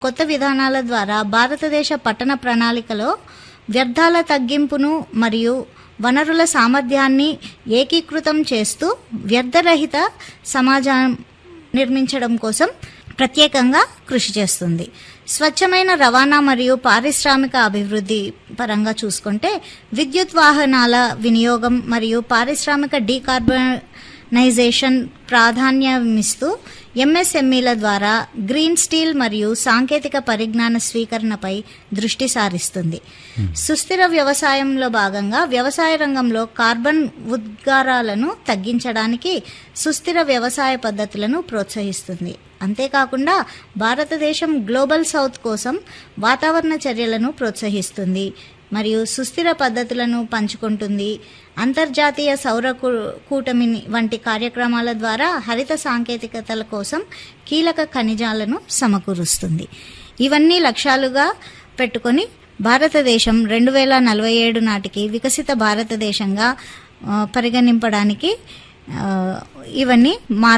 కొత్త విధానాల ద్వారా భారతదేశ పట్టణ ప్రణాళికలో వ్యర్థాల తగ్గింపును మరియు వనరుల సామర్థ్యాన్ని ఏకీకృతం చేస్తూ వ్యర్థరహిత సమాజం నిర్మించడం కోసం ప్రత్యేకంగా కృషి చేస్తుంది స్వచ్ఛమైన రవాణా మరియు పారిశ్రామిక అభివృద్ధి పరంగా చూసుకుంటే విద్యుత్ వాహనాల వినియోగం మరియు పారిశ్రామిక డీకార్బనైజేషన్ ప్రాధాన్యమిస్తూ ఎంఎస్ఎంఈల ద్వారా గ్రీన్ స్టీల్ మరియు సాంకేతిక పరిజ్ఞాన స్వీకరణపై దృష్టి సారిస్తుంది సుస్థిర వ్యవసాయంలో భాగంగా వ్యవసాయ రంగంలో కార్బన్ ఉద్గారాలను తగ్గించడానికి సుస్థిర వ్యవసాయ పద్ధతులను ప్రోత్సహిస్తుంది అంతేకాకుండా భారతదేశం గ్లోబల్ సౌత్ కోసం వాతావరణ చర్యలను ప్రోత్సహిస్తుంది మరియు సుస్థిర పద్ధతులను పంచుకుంటుంది అంతర్జాతీయ సౌర కూ- కూటమి వంటి కార్యక్రమాల ద్వారా హరిత సాంకేతికతల కోసం కీలక ఖనిజాలను సమకూరుస్తుంది ఇవన్నీ లక్ష్యాలుగా పెట్టుకొని భారతదేశం రెండు వేల నలభై ఏడు నాటికి వికసిత భారతదేశంగా ఆ, పరిగణింపడానికి ఆ, ఇవన్నీ మార్పు